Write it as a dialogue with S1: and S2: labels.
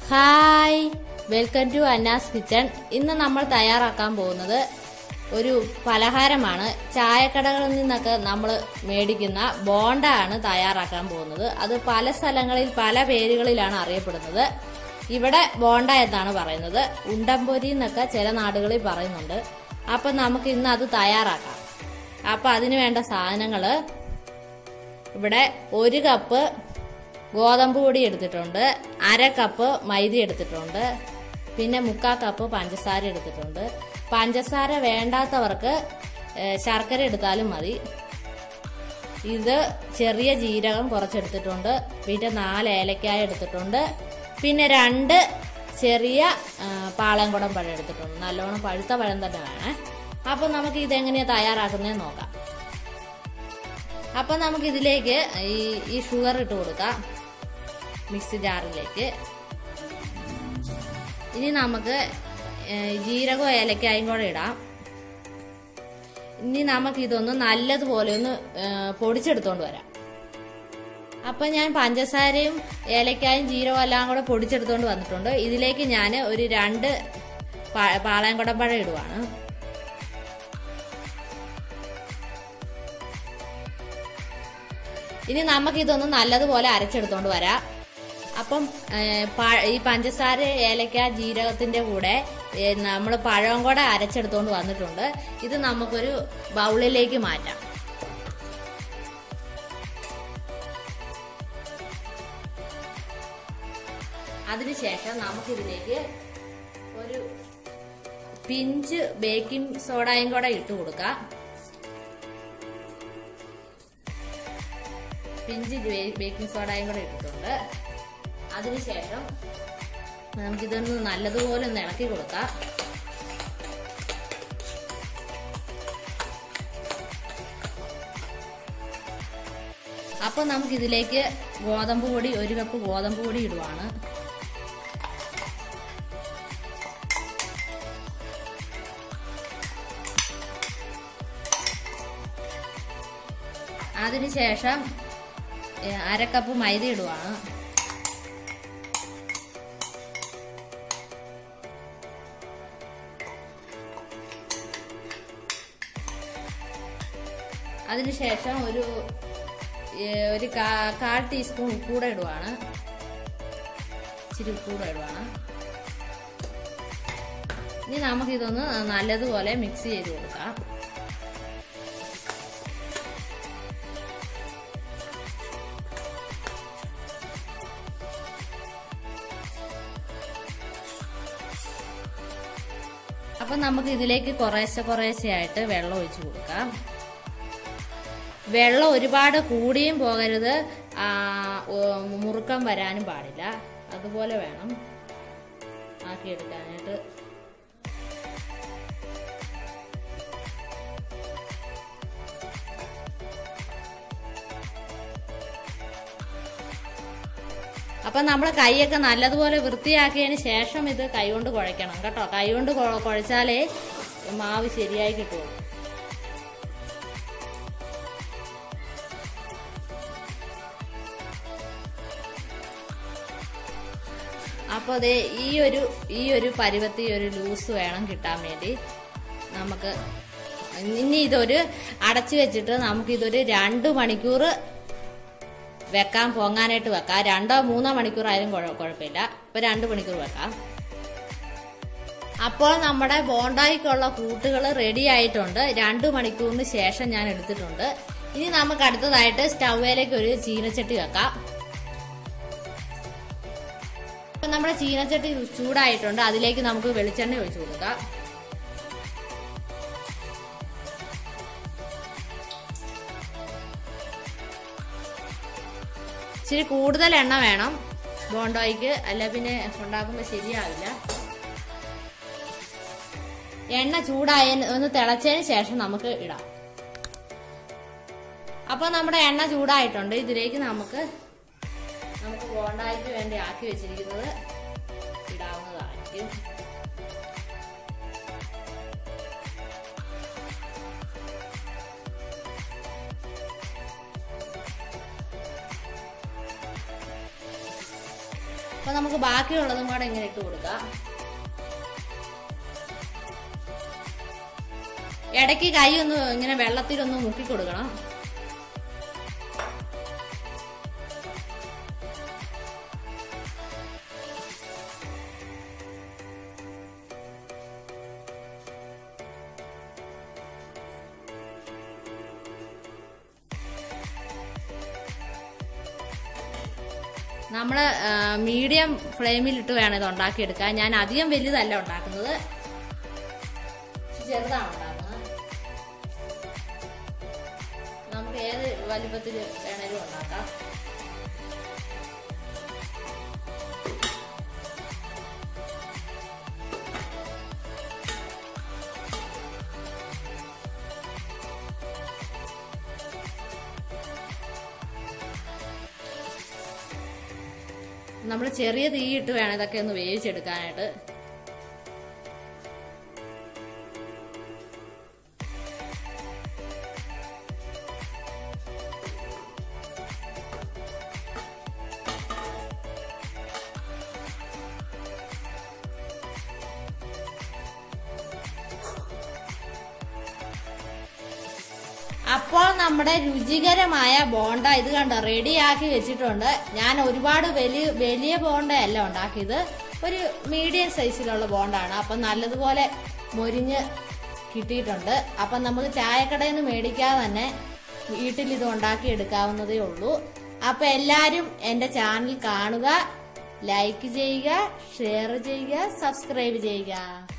S1: hi welcome to Anna's kitchen ഇന്ന് നമ്മൾ തയ്യാറാക്കാൻ പോകുന്നത് ഒരു പലഹാരമാണ് ചായക്കടകളിൽ നിന്നൊക്കെ നമ്മൾ മേടിക്കുന്ന ബോണ്ട ആണ് തയ്യാറാക്കാൻ പോകുന്നത് അത് പല സ്ഥലങ്ങളിൽ പല പേരുകളിലാണ് അറിയപ്പെടുന്നത് ഇവിടെ ബോണ്ട എന്നാണ് പറയുന്നത് ഉണ്ടംപൊരി എന്നൊക്കെ ചില നാടുകളിൽ പറയുന്നുണ്ട് അപ്പൊ നമുക്ക് ഇന്ന് അത് തയ്യാറാക്കാം അപ്പൊ അതിന് വേണ്ട സാധനങ്ങള് ഇവിടെ ഒരു കപ്പ് ഗോതമ്പ് പൊടി എടുത്തിട്ടുണ്ട് അര കപ്പ് മൈദ എടുത്തിട്ടുണ്ട് പിന്നെ മുക്കാ കപ്പ് പഞ്ചസാര എടുത്തിട്ടുണ്ട് പഞ്ചസാര വേണ്ടാത്തവർക്ക് ഏഹ്, ശർക്കര എടുത്താലും മതി ഇത് ചെറിയ ജീരകം കുറച്ചെടുത്തിട്ടുണ്ട് പിന്നെ നാല് ഏലക്കായ എടുത്തിട്ടുണ്ട് പിന്നെ രണ്ട് ചെറിയ ആ, പാളയംകുടം പഴം എടുത്തിട്ടുണ്ട് നല്ലോണം പഴുത്ത പഴം തന്നെ വേണേ അപ്പൊ നമുക്ക് ഇതെങ്ങനെയാ തയ്യാറാക്കുന്നതെന്ന് നോക്കാം അപ്പൊ നമുക്ക് ഇതിലേക്ക് ഈ ഈ ഷുഗർ ഇട്ട് കൊടുക്കാം മിക്സി ജാറിലേക്ക് ഇനി നമുക്ക് ഏഹ്, ജീരകവും ഏലക്കായും കൂടെ ഇടാം ഇനി നമുക്ക് ഇതൊന്ന് നല്ലതുപോലെ ഒന്ന് ഏഹ്, പൊടിച്ചെടുത്തോണ്ട് വരാം അപ്പൊ ഞാൻ പഞ്ചസാരയും ഏലക്കായും ജീരകവും എല്ലാം കൂടെ പൊടിച്ചെടുത്തോണ്ട് വന്നിട്ടുണ്ട് ഇതിലേക്ക് ഞാൻ ഒരു രണ്ട് പാ- പാളയംകുടമ്പഴം ഇടുവാണ് ഇനി നമുക്ക് ഇതൊന്ന് നല്ലതുപോലെ അരച്ചെടുത്തോണ്ട് വരാം അപ്പം ഏ, പ- ഈ പഞ്ചസാര ഏലക്ക ജീരകത്തിന്റെ കൂടെ നമ്മൾ പഴം കൂടെ അരച്ചെടുത്തോണ്ട് വന്നിട്ടുണ്ട് ഇത് നമുക്കൊരു ബൗളിലേക്ക് മാറ്റാം അതിനുശേഷം നമുക്കിതിലേക്ക് ഒരു പിഞ്ച് ബേക്കിംഗ് സോഡയും കൂടെ ഇട്ട് കൊടുക്കാം പിഞ്ച് ബേ- ബേക്കിംഗ് സോഡയും കൂടെ ഇട്ടിട്ടുണ്ട് അതിനുശേഷം നമുക്കിതൊന്ന് നല്ലതുപോലെ ഒന്ന് ഇളക്കി കൊടുക്കാം അപ്പൊ നമുക്കിതിലേക്ക് ഗോതമ്പ് പൊടി ഒരു കപ്പ് ഗോതമ്പ് പൊടി ഇടുവാണ് അതിനുശേഷം ഏ, അര കപ്പ് മൈദ ഇടുവാണ് അതിനുശേഷം ഒരു ഏ, ഒരു കാ- കാൽ ടീസ്പൂൺ ഉപ്പ് കൂടെ ഇടുവാണ് ഇച്ചിരി ഉപ്പ് കൂടെ ഇടുവാണ് ഇനി നമുക്കിതൊന്ന് നല്ലതുപോലെ മിക്സ് ചെയ്ത് കൊടുക്കാം അപ്പൊ നമുക്ക് ഇതിലേക്ക് കുറേശ്ശെ കുറേശ്ശെ ആയിട്ട് വെള്ളം ഒഴിച്ചു കൊടുക്കാം വെള്ളം ഒരുപാട് കൂടിയും പോകരുത് ആ, ഓ, മുറുക്കം വരാനും പാടില്ല അതുപോലെ വേണം ആക്കിയെടുക്കാനായിട്ട് അപ്പൊ നമ്മൾ കൈയൊക്കെ നല്ലതുപോലെ വൃത്തിയാക്കിയതിന് ശേഷം ഇത് കൈകൊണ്ട് കുഴയ്ക്കണം കേട്ടോ കൈകൊണ്ട് കുഴ- കുഴച്ചാലേ മാവ് ശരിയായി കിട്ടുള്ളൂ അപ്പോൾ അതെ ഈ ഒരു ഈ ഒരു പരുവത്തി ഒരു ലൂസ് വേണം കിട്ടാൻ വേണ്ടി നമുക്ക് ഇനി ഇതൊരു അടച്ചു വെച്ചിട്ട് നമുക്ക് ഇതൊരു രണ്ട് മണിക്കൂർ വെക്കാൻ പൊങ്ങാനായിട്ട് വെക്കാം രണ്ടോ മൂന്നോ മണിക്കൂർ ആയാലും കുഴ- കുഴപ്പമില്ല ഇപ്പൊ രണ്ട് മണിക്കൂർ വെക്കാം അപ്പോൾ നമ്മുടെ ബോണ്ടായിക്കുള്ള കൂട്ടുകൾ റെഡി ആയിട്ടുണ്ട് രണ്ട് മണിക്കൂറിന് ശേഷം ഞാൻ എടുത്തിട്ടുണ്ട് ഇനി നമുക്ക് അടുത്തതായിട്ട് സ്റ്റൗവിലേക്ക് ഒരു ചീനച്ചട്ടി വെക്കാം അപ്പൊ നമ്മുടെ ചീനച്ചട്ടി ചൂടായിട്ടുണ്ട് അതിലേക്ക് നമുക്ക് വെളിച്ചെണ്ണ ഒഴിച്ചു കൊടുക്കാം ഇച്ചിരി കൂടുതൽ എണ്ണ വേണം ബോണ്ടോയ്ക്ക് അല്ല പിന്നെ ഉണ്ടാക്കുമ്പോൾ ശരിയാവില്ല എണ്ണ ചൂടായ ഒന്ന് തിളച്ചതിന് ശേഷം നമുക്ക് ഇടാം അപ്പൊ നമ്മുടെ എണ്ണ ചൂടായിട്ടുണ്ട് ഇതിലേക്ക് നമുക്ക് നമുക്ക് ബോണ്ടായ്ക്ക് വേണ്ടി ആക്കി വെച്ചിരിക്കുന്നത് ഇടാവുന്നതായിരിക്കും അപ്പൊ അപ്പൊ നമുക്ക് ബാക്കിയുള്ളതും കൂടെ ഇങ്ങനെ ഇട്ട് കൊടുക്കാം ഇടയ്ക്ക് കൈ ഒന്ന് ഇങ്ങനെ വെള്ളത്തിലൊന്ന് മുക്കി കൊടുക്കണം നമ്മള് മീഡിയം ഫ്ലെയിമിലിട്ട് വേണം ഇത് ഉണ്ടാക്കിയെടുക്കാൻ ഞാൻ അധികം വലുതല്ല ഉണ്ടാക്കുന്നത് ചെറുതാണ് ഉണ്ടാക്കുന്നത് നമുക്ക് ഏത് വലിപ്പത്തിൽ വേണേലും ഉണ്ടാക്കാം നമ്മൾ ചെറിയ തീയിട്ട് വേണം ഇതൊക്കെ ഒന്ന് വേവിച്ചെടുക്കാനായിട്ട് അപ്പോൾ നമ്മുടെ രുചികരമായ ബോണ്ട ഇത് കണ്ടോ റെഡിയാക്കി വെച്ചിട്ടുണ്ട് ഞാൻ ഒരുപാട് വലിയ വലിയ ബോണ്ടയല്ല ഉണ്ടാക്കിയത് ഒരു മീഡിയം സൈസിലുള്ള ബോണ്ടാണ് അപ്പം നല്ലതുപോലെ മൊരിഞ്ഞ് കിട്ടിയിട്ടുണ്ട് അപ്പം നമുക്ക് ചായക്കടയിൽ നിന്ന് മേടിക്കാതെ തന്നെ വീട്ടിൽ ഇത് ഉണ്ടാക്കി എടുക്കാവുന്നതേ ഉള്ളൂ അപ്പം എല്ലാവരും എൻ്റെ ചാനൽ കാണുക ലൈക്ക് ചെയ്യുക ഷെയർ ചെയ്യുക സബ്സ്ക്രൈബ് ചെയ്യുക